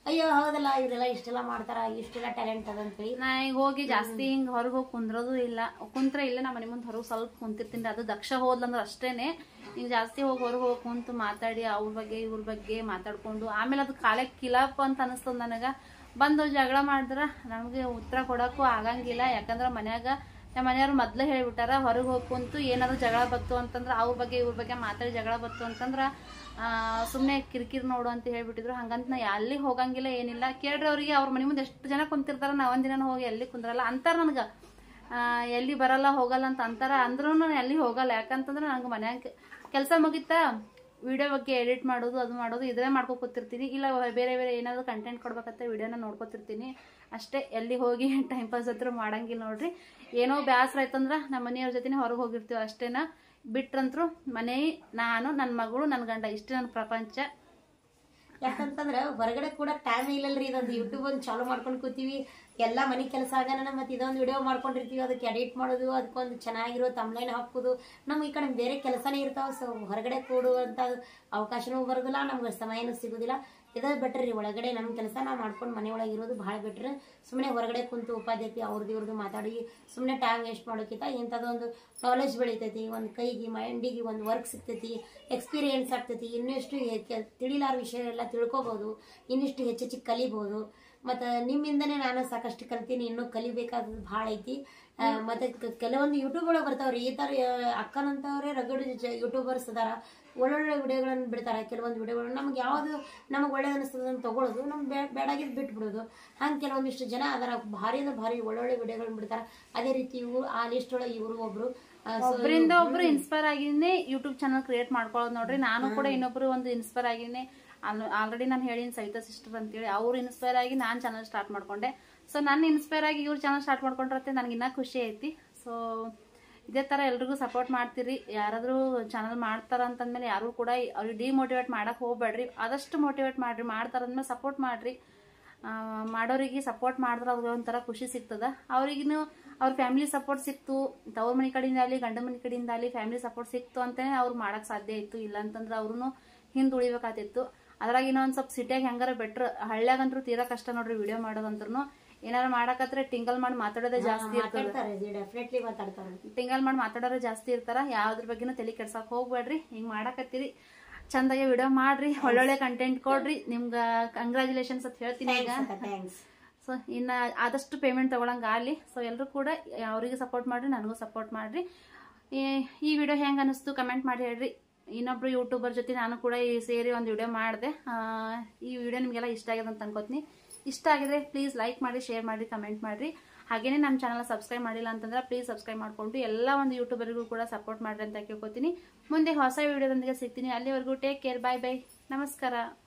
ಅಯ್ಯೋ ಹೌದಲ್ಲ ಇವರೆಲ್ಲ ಇಷ್ಟೆಲ್ಲ ಮಾಡ್ತಾರ ಇಷ್ಟೆಲ್ಲ ಟ್ಯಾಲೆಂಟ್ ಅದ ಅಂತೇಳಿ ನಾ ಈಗ ಹೋಗಿ ಜಾಸ್ತಿ ಹಿಂಗ್ ಹೊರಗೆ ಹೋಗಿ ಕುಂದ್ರೋದು ಇಲ್ಲ ಕುಂತ್ರೆ ಇಲ್ಲ ನಮ್ಮ ಮನೆ ಮುಂದೆ ಹೊರಗೆ ಸ್ವಲ್ಪ ಕುಂತಿರ್ತೀನಿ ಅದು ದಕ್ಷ ಹೋದ್ಲಂದ್ರೆ ಅಷ್ಟೇನೆ ಹಿಂಗ್ ಜಾಸ್ತಿ ಹೋಗಿ ಹೊರಗೆ ಹೋಗಿ ಕುಂತು ಮಾತಾಡಿ ಅವ್ರ ಬಗ್ಗೆ ಇವ್ರ ಬಗ್ಗೆ ಮಾತಾಡ್ಕೊಂಡು ಆಮೇಲೆ ಅದು ಕಾಲೇ ಕಿಲಾಪ್ ಅಂತ ಅನಿಸ್ತದ ನನಗ ಬಂದು ಜಗಳ ಮಾಡಿದ್ರ ನಮಗೆ ಉತ್ತರ ಕೊಡಕ್ಕೂ ಆಗಂಗಿಲ್ಲ ಯಾಕಂದ್ರ ಮನ್ಯಾಗ ನಮ್ಮ ಮನೆಯವ್ರು ಮೊದ್ಲೇ ಹೇಳ್ಬಿಟ್ಟಾರ ಹೊರಗೆ ಹೋಗಿ ಕುಂತು ಏನಾದ್ರು ಜಗಳ ಬತ್ತು ಅಂತಂದ್ರ ಅವ್ರ ಬಗ್ಗೆ ಇವ್ರ ಬಗ್ಗೆ ಮಾತಾಡಿ ಜಗಳ ಬತ್ತು ಅಂತಂದ್ರ ಸುಮ್ಮನೆ ಕಿರಿಕಿರಿ ನೋಡು ಅಂತ ಹೇಳ್ಬಿಟ್ಟಿದ್ರು ಹಂಗಂತ ನಾ ಎಲ್ಲಿ ಹೋಗಂಗಿಲ್ಲ ಏನಿಲ್ಲ ಕೇಳ್ರಿ ಅವ್ರಿಗೆ ಅವ್ರ ಮನೆ ಮುಂದೆ ಎಷ್ಟು ಜನ ಕುಂತಿರ್ತಾರ ನಾ ಒಂದಿನ ಹೋಗಿ ಎಲ್ಲಿ ಕುಂದ್ರಲ್ಲ ಅಂತಾರ ನನಗ ಆ, ಎಲ್ಲಿ ಬರಲ್ಲ ಹೋಗಲ್ಲ ಅಂತ ಅಂತಾರ ಅಂದ್ರೂ ನಾನು ಎಲ್ಲಿ ಹೋಗಲ್ಲ ಯಾಕಂತಂದ್ರೆ ನಂಗೆ ಮನ್ಯಾಗ ಕೆಲಸ ಮುಗಿತಾ ವಿಡಿಯೋ ಬಗ್ಗೆ ಎಡಿಟ್ ಮಾಡೋದು ಅದು ಮಾಡೋದು ಇದ್ರೆ ಮಾಡ್ಕೊ ಕೂತಿರ್ತೀನಿ ಇಲ್ಲ ಬೇರೆ ಬೇರೆ ಏನಾದ್ರು ಕಂಟೆಂಟ್ ಕೊಡ್ಬೇಕಂತ ವಿಡಿಯೋನ ನೋಡ್ಕೊತಿರ್ತೀನಿ ಅಷ್ಟೇ ಎಲ್ಲಿ ಹೋಗಿ ಟೈಮ್ ಪಾಸ್ ಹತ್ರ ಮಾಡಂಗಿಲ್ಲ ನೋಡ್ರಿ ಏನೋ ಬೇಸರ ಆಯ್ತಂದ್ರ ನಮ್ಮ ಮನೆಯವ್ರ ಜೊತೆನೆ ಹೊರಗೆ ಹೋಗಿರ್ತೀವಿ ಅಷ್ಟೇನ ಬಿಟ್ರಂತ್ರು ಮನೆ ನಾನು ನನ್ನ ಮಗಳು ನನ್ನ ಗಂಡ ಇಷ್ಟೇ ನನ್ನ ಪ್ರಪಂಚ ಯಾಕಂತಂದ್ರ ಹೊರಗಡೆ ಕೂಡ ಟೈಮ್ ಇಲ್ಲಲ್ರಿ ಇದೊಂದು ಯೂಟ್ಯೂಬ್ ಒಂದು ಚಾಲು ಮಾಡ್ಕೊಂಡು ಕೂತೀವಿ ಎಲ್ಲಾ ಮನೆ ಕೆಲಸ ಆಗನ ಮತ್ತೆ ಇದೊಂದು ವಿಡಿಯೋ ಮಾಡ್ಕೊಂಡಿರ್ತೀವಿ ಅದಕ್ಕೆ ಎಡಿಟ್ ಮಾಡೋದು ಅದಕ್ಕೊಂದು ಚೆನ್ನಾಗಿರೋ ತಮ್ಲೈನ್ ಹಾಕೋದು ನಮ್ಗೆ ಈ ಕಡೆ ಬೇರೆ ಕೆಲಸನೇ ಇರ್ತಾವ ಸೊ ಹೊರಗಡೆ ಕೂಡುವಂತ ಅವಕಾಶನೂ ಬರೋದಿಲ್ಲ ನಮ್ಗೆ ಸಮಯನೂ ಸಿಗೋದಿಲ್ಲ ಇದೇ ಬೆಟರ್ ರೀ ಒಳಗಡೆ ನಮ್ಮ ಕೆಲಸ ನಾವು ಮಾಡ್ಕೊಂಡು ಮನೆ ಒಳಗೆ ಇರೋದು ಭಾಳ ಬೆಟ್ರ್ ಸುಮ್ಮನೆ ಹೊರಗಡೆ ಕುಂತು ಉಪಾಧ್ಯತಿ ಅವ್ರದ್ದು ಇವ್ರದ್ದು ಮಾತಾಡಿ ಸುಮ್ಮನೆ ಟೈಮ್ ವೇಸ್ಟ್ ಮಾಡೋಕ್ಕಿಂತ ಇಂಥದ್ದೊಂದು ನಾಲೆಜ್ ಬೆಳಿತೈತಿ ಒಂದು ಕೈಗೆ ಮೈಂಡಿಗೆ ಒಂದು ವರ್ಕ್ ಸಿಗ್ತೈತಿ ಎಕ್ಸ್ಪೀರಿಯನ್ಸ್ ಆಗ್ತೈತಿ ಇನ್ನಷ್ಟು ಹೆ- ಕೆ- ತಿಳಿಲಾರ ವಿಷಯ ಎಲ್ಲ ತಿಳ್ಕೊಬೋದು ಇನ್ನಿಷ್ಟು ಹೆಚ್ಚೆಚ್ಚು ಕಲಿಬೋದು ಮತ್ತು ನಿಮ್ಮಿಂದನೇ ನಾನು ಸಾಕಷ್ಟು ಕಲ್ತೀನಿ ಇನ್ನೂ ಕಲಿಬೇಕಾದದ್ದು ಭಾಳ ಐತಿ ಆ, ಮತ್ತೆ ಕ- ಕೆಲವೊಂದು ಯೂಟ್ಯೂಬ್ ಒಳಗೆ ಬರ್ತಾವ್ರಿ ಈ ಥರ ಆ, ಅಕ್ಕನಂತವ್ರೆ ರಗಡ್ ಯೂಟ್ಯೂಬರ್ಸ್ ಅದಾರ ಒಳ್ಳೊಳ್ಳೆ ವಿಡಿಯೋಗಳನ್ನು ಬಿಡ್ತಾರೆ ಕೆಲವೊಂದು ವಿಡಿಯೋಗಳು ನಮ್ಗೆ ಯಾವುದು ನಮಗೆ ಒಳ್ಳೇದು ಅನಿಸ್ತದೆ ಅಂತ ತಗೊಳ್ಳೋದು ನಮ್ಗೆ ಬೇ ಬೇಡಾಗಿದ್ದು ಬಿಟ್ಬಿಡೋದು ಹಂಗೆ ಕೆಲವೊಂದಿಷ್ಟು ಜನ ಅದರ ಭಾರಿ ಅಂದ್ರೆ ಭಾರಿ ಒಳ್ಳೊಳ್ಳೆ ವಿಡಿಯೋಗಳನ್ನ ಬಿಡ್ತಾರೆ ಅದೇ ರೀತಿ ಇವರು ಆ ಲಿಸ್ಟ್ ಒಳಗೆ ಇವರು ಒಬ್ರು ಆ, so ಒಬ್ಬರಿಂದ ಒಬ್ರು ಇನ್ಸ್ಪೈರ್ ಆಗಿನೇ ಯೂಟ್ಯೂಬ್ ಚಾನಲ್ ಕ್ರಿಯೇಟ್ ಮಾಡ್ಕೊಳ್ಳೋದು ನೋಡ್ರಿ ನಾನು ಕೂಡ ಇನ್ನೊಬ್ರು ಒಂದು ಇನ್ಸ್ಪೈರ್ ಆಗಿನೇ ಆಲ್ರೆಡಿ ನಾನು ಹೇಳಿನ ಸವಿತಾ ಸಿಸ್ಟರ್ ಅಂತೇಳಿ ಅವ್ರು ಇನ್ಸ್ಪೈರ್ ಆಗಿ ನಾನು ಚಾನಲ್ ಸ್ಟಾರ್ಟ್ ಮಾಡ್ಕೊಂಡೆ ಸೊ ನಾನು ಇನ್ಸ್ಪೈರ್ ಆಗಿ ಇವ್ರು ಚಾನಲ್ ಸ್ಟಾರ್ಟ್ ಮಾಡ್ಕೊಂಡ್ರತ್ತೆ ನನಗೆ ಇನ್ನೂ ಖುಷಿ ಐತಿ ಸೊ ಇದೇ ಥರ ಎಲ್ರಿಗೂ ಸಪೋರ್ಟ್ ಮಾಡ್ತೀರಿ ಯಾರಾದರೂ ಚಾನಲ್ ಮಾಡ್ತಾರ ಅಂತಂದ್ಮೇಲೆ ಯಾರು ಕೂಡ ಅವ್ರಿಗೆ ಡಿಮೋಟಿವೇಟ್ ಮಾಡಕ್ಕೆ ಹೋಗ್ಬೇಡ್ರಿ ಆದಷ್ಟು ಮೋಟಿವೇಟ್ ಮಾಡ್ರಿ ಮಾಡ್ತಾರಂದ್ಮೇಲೆ ಸಪೋರ್ಟ್ ಮಾಡ್ರಿ ಆ, ಮಾಡೋರಿಗೆ ಸಪೋರ್ಟ್ ಮಾಡಿದ್ರೆ ಅವ್ರಿಗೆ ಒಂಥರ ಖುಷಿ ಸಿಗ್ತದ ಅವ್ರಿಗಿನ್ನು ಅವ್ರ ಫ್ಯಾಮಿಲಿ ಸಪೋರ್ಟ್ ಸಿಕ್ತು ತವ್ರ ಮನೆ ಕಡೆಯಿಂದ ಆಗಲಿ ಗಂಡ ಮನೆ ಕಡೆಯಿಂದ ಆಗಲಿ ಫ್ಯಾಮಿಲಿ ಸಪೋರ್ಟ್ ಸಿಕ್ತು ಅಂತಲೇ ಅವ್ರು ಮಾಡಕ್ ಸಾಧ್ಯ ಇತ್ತು ಇಲ್ಲ ಅಂತಂದ್ರೆ ಅವ್ರು ಹಿಂದೆ ಉಳಿಬೇಕಾತಿತ್ತು ಅದ್ರಾಗ ಇನ್ನೊಂದ್ ಸ್ವಲ್ಪ ಸಿಟಿಯಾಗ ಹೆಂಗಾರ ಬೆಟ್ರ್ ಹಳ್ಳ್ಯಾಗಂತೂ ತೀರಾ ಕಷ್ಟ ನೋಡ್ರಿ ವಿಡಿಯೋ ಮಾಡೋದಂತ್ರು ಏನಾರ ಮಾಡಕತ್ರ ಟಿಂಗಲ್ ಮಾಡಿ ಮಾತಾಡೋದೇ ಜಾಸ್ತಿ ಇರ್ತದೆ ಮಾತಾಡ್ತಾರೆ ಡೆಫಿನೆಟ್ಲಿ ಮಾತಾಡ್ತಾರೆ ಟಿಂಗಲ್ ಮಾಡಿ ಮಾತಾಡೋರು ಜಾಸ್ತಿ ಇರ್ತಾರ ಯಾವ್ದ್ರ ಬಗ್ಗೆನೂ ತಲೆ ಕೆಡ್ಸಕ್ ಹೋಗ್ಬೇಡ್ರಿ ಹಿಂಗ್ ಮಾಡಕತ್ತೀರಿ ಚಂದಾಗಿ ವಿಡಿಯೋ ಮಾಡ್ರಿ ಒಳ್ಳೊಳ್ಳೆ ಕಂಟೆಂಟ್ ಕೊಡ್ರಿ ನಿಮ್ಗ ಕಂಗ್ರಾಚುಲೇಷನ್ಸ್ ಅಂತ ಹೇಳ್ತೀನಿ ಈಗ ಥ್ಯಾಂಕ್ಸ್ ಸೊ ಇನ್ನ ಆದಷ್ಟು ಪೇಮೆಂಟ್ ತಗೊಳಂಗ ಆಗಲಿ ಸೊ ಎಲ್ಲರೂ ಕೂಡ ಅವರಿಗೆ ಸಪೋರ್ಟ್ ಮಾಡ್ರಿ ನನಗೂ ಸಪೋರ್ಟ್ ಮಾಡ್ರಿ ಈ- ಈ ವಿಡಿಯೋ ಹೆಂಗೆ ಅನಿಸ್ತು ಕಮೆಂಟ್ ಮಾಡಿ ಹೇಳ್ರಿ ಇನ್ನೊಬ್ರು ಯೂಟ್ಯೂಬರ್ ಜೊತೆ ನಾನು ಕೂಡ ಈ ಸೇರಿ ಒಂದು ವಿಡಿಯೋ ಮಾಡಿದೆ ಈ ವಿಡಿಯೋ ನಿಮಗೆಲ್ಲ ಇಷ್ಟ ಆಗಿದೆ ಅಂತ ಅನ್ಕೋತೀನಿ ಇಷ್ಟ ಆಗಿದ್ರೆ ಪ್ಲೀಸ್ ಲೈಕ್ ಮಾಡಿ ಶೇರ್ ಮಾಡಿ ಕಮೆಂಟ್ ಮಾಡಿರಿ ಹಾಗೇನೇ ನಮ್ಮ ಚಾನಲ್ ಸಬ್ಸ್ಕ್ರೈಬ್ ಮಾಡಿಲ್ಲ ಅಂತಂದ್ರೆ ಪ್ಲೀಸ್ ಸಬ್ಸ್ಕ್ರೈಬ್ ಮಾಡ್ಕೊಂಡು ಎಲ್ಲ ಒಂದು ಯೂಟ್ಯೂಬರ್ಗೂ ಕೂಡ ಸಪೋರ್ಟ್ ಮಾಡ್ರಿ ಅಂತ ಕೇಳ್ಕೊತೀನಿ ಮುಂದೆ ಹೊಸ ವಿಡಿಯೋದೊಂದಿಗೆ ಸಿಗ್ತೀನಿ ಅಲ್ಲಿವರೆಗೂ ಟೇಕ್ ಕೇರ್ ಬಾಯ್ ಬೈ ನಮಸ್ಕಾರ